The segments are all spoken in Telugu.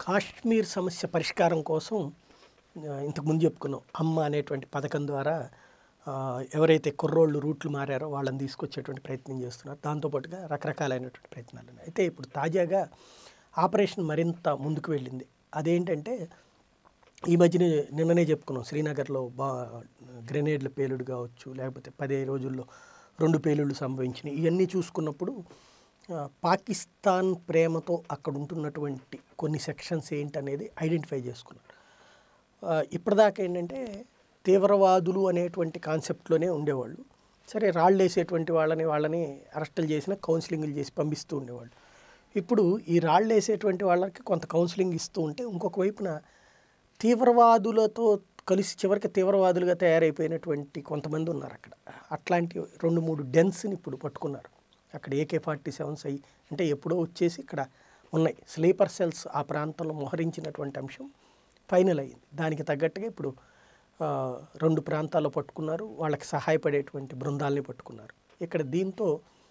కాశ్మీర్ సమస్య పరిష్కారం కోసం ఆ, ఇంతకుముందు చెప్పుకున్నాం అమ్మ అనేటువంటి పథకం ద్వారా ఆ, ఎవరైతే కుర్రోళ్ళు రూట్లు మారారో వాళ్ళని తీసుకొచ్చేటువంటి ప్రయత్నం చేస్తున్నారు దాంతోపాటుగా రకరకాలైనటువంటి ప్రయత్నాలు ఉన్నాయి అయితే ఇప్పుడు తాజాగా ఆపరేషన్ మరింత ముందుకు వెళ్ళింది అదేంటంటే ఈ మధ్యనే నిన్ననే చెప్పుకున్నాం శ్రీనగర్లో బా గ్రెనేడ్ల పేలుడు కావచ్చు లేకపోతే పదే రోజుల్లో రెండు పేలుళ్ళు సంభవించినాయి ఇవన్నీ చూసుకున్నప్పుడు ఆ, పాకిస్తాన్ ప్రేమతో అక్కడ ఉంటున్నటువంటి కొన్ని సెక్షన్స్ ఏంటనేది ఐడెంటిఫై చేసుకున్నారు ఆ, ఇప్పటిదాకా ఏంటంటే తీవ్రవాదులు అనేటువంటి కాన్సెప్ట్లోనే ఉండేవాళ్ళు సరే రాళ్ళు వేసేటువంటి వాళ్ళని వాళ్ళని అరెస్టులు చేసిన కౌన్సిలింగ్లు చేసి పంపిస్తూ ఉండేవాళ్ళు ఇప్పుడు ఈ రాళ్ళు వేసేటువంటి వాళ్ళకి కొంత కౌన్సిలింగ్ ఇస్తూ ఉంటే ఇంకొక వైపున తీవ్రవాదులతో కలిసి చివరికి తీవ్రవాదులుగా తయారైపోయినటువంటి కొంతమంది ఉన్నారు అక్కడ అట్లాంటి రెండు మూడు డెన్స్ని ఇప్పుడు పట్టుకున్నారు అక్కడ ఏకే ఫార్టీ సెవెన్స్ అయ్యి అంటే ఎప్పుడో వచ్చేసి ఇక్కడ ఉన్నాయి స్లీపర్ సెల్స్ ఆ ప్రాంతంలో మోహరించినటువంటి అంశం ఫైనల్ అయ్యింది దానికి తగ్గట్టుగా ఇప్పుడు ఆ, రెండు ప్రాంతాల్లో పట్టుకున్నారు వాళ్ళకి సహాయపడేటువంటి బృందాలని పట్టుకున్నారు ఇక్కడ దీంతో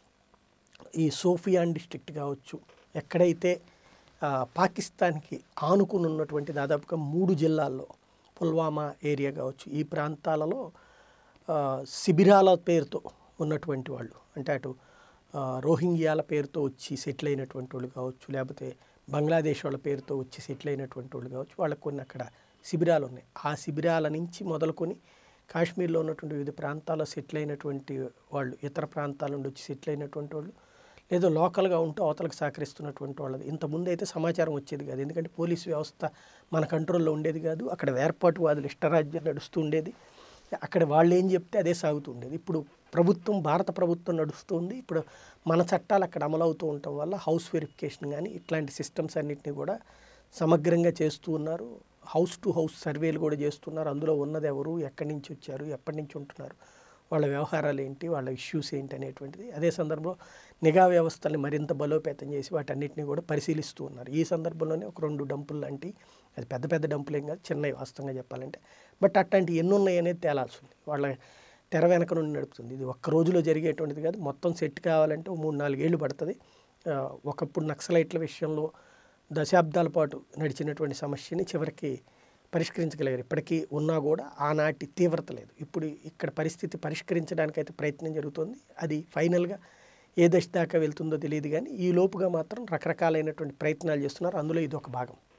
ఈ సోఫియాన్ డిస్ట్రిక్ట్ కావచ్చు ఎక్కడైతే ఆ, పాకిస్తాన్కి ఆనుకుని ఉన్నటువంటి దాదాపుగా మూడు జిల్లాల్లో పుల్వామా ఏరియా కావచ్చు ఈ ప్రాంతాలలో ఆ, శిబిరాల పేరుతో ఉన్నటువంటి వాళ్ళు అంటే అటు ఆ, రోహింగ్యాల పేరుతో వచ్చి సెటిల్ అయినటువంటి వాళ్ళు కావచ్చు లేకపోతే బంగ్లాదేశ్ వాళ్ళ పేరుతో వచ్చి సెటిల్ అయినటువంటి వాళ్ళు కావచ్చు వాళ్ళకి కొన్ని అక్కడ శిబిరాలు ఉన్నాయి ఆ శిబిరాల నుంచి మొదలుకొని కాశ్మీర్లో ఉన్నటువంటి వివిధ ప్రాంతాల్లో సెటిల్ అయినటువంటి వాళ్ళు ఇతర ప్రాంతాల నుండి వచ్చి సెటిల్ అయినటువంటి వాళ్ళు లేదా లోకల్గా ఉంటూ అవతలకు సహకరిస్తున్నటువంటి వాళ్ళది ఇంతకుముందు అయితే సమాచారం వచ్చేది కాదు ఎందుకంటే పోలీస్ వ్యవస్థ మన కంట్రోల్లో ఉండేది కాదు అక్కడ వేర్పాటువాదులు ఇష్టరాజ్యం నడుస్తూ ఉండేది అక్కడ వాళ్ళు ఏం చెప్తే అదే సాగుతూ ఉండేది ఇప్పుడు ప్రభుత్వం భారత ప్రభుత్వం నడుస్తుంది ఇప్పుడు మన చట్టాలు అక్కడ అమలవుతూ ఉండటం వల్ల హౌస్ వెరిఫికేషన్ కానీ ఇట్లాంటి సిస్టమ్స్ అన్నిటిని కూడా సమగ్రంగా చేస్తూ ఉన్నారు హౌస్ టు హౌస్ సర్వేలు కూడా చేస్తున్నారు అందులో ఉన్నది ఎవరు ఎక్కడి నుంచి వచ్చారు ఎప్పటి నుంచి ఉంటున్నారు వాళ్ళ వ్యవహారాలు ఏంటి వాళ్ళ ఇష్యూస్ ఏంటి అనేటువంటిది అదే సందర్భంలో నిఘా వ్యవస్థల్ని మరింత బలోపేతం చేసి వాటన్నిటిని కూడా పరిశీలిస్తూ ఉన్నారు ఈ సందర్భంలోనే ఒక రెండు డంపులు లాంటి అది పెద్ద పెద్ద డంపులు ఏం కాదు చిన్నవి వాస్తవంగా చెప్పాలంటే బట్ అట్లాంటి ఎన్ని ఉన్నాయి అనేది తేలాల్సి ఉంది వాళ్ళ తెర వెనక నుండి నడుపుతుంది ఇది ఒక్క రోజులో జరిగేటువంటిది కాదు మొత్తం సెట్ కావాలంటే ఓ మూడు నాలుగేళ్ళు పడుతుంది ఆ, ఒకప్పుడు నక్సలైట్ల విషయంలో దశాబ్దాల పాటు నడిచినటువంటి సమస్యని చివరికి పరిష్కరించగలిగారు ఇప్పటికీ ఉన్నా కూడా ఆనాటి తీవ్రత లేదు ఇప్పుడు ఇక్కడ పరిస్థితి పరిష్కరించడానికైతే ప్రయత్నం జరుగుతుంది అది ఫైనల్గా ఏ దశ దాకా వెళ్తుందో తెలియదు కానీ ఈ లోపుగా మాత్రం రకరకాలైనటువంటి ప్రయత్నాలు చేస్తున్నారు అందులో ఇది ఒక భాగం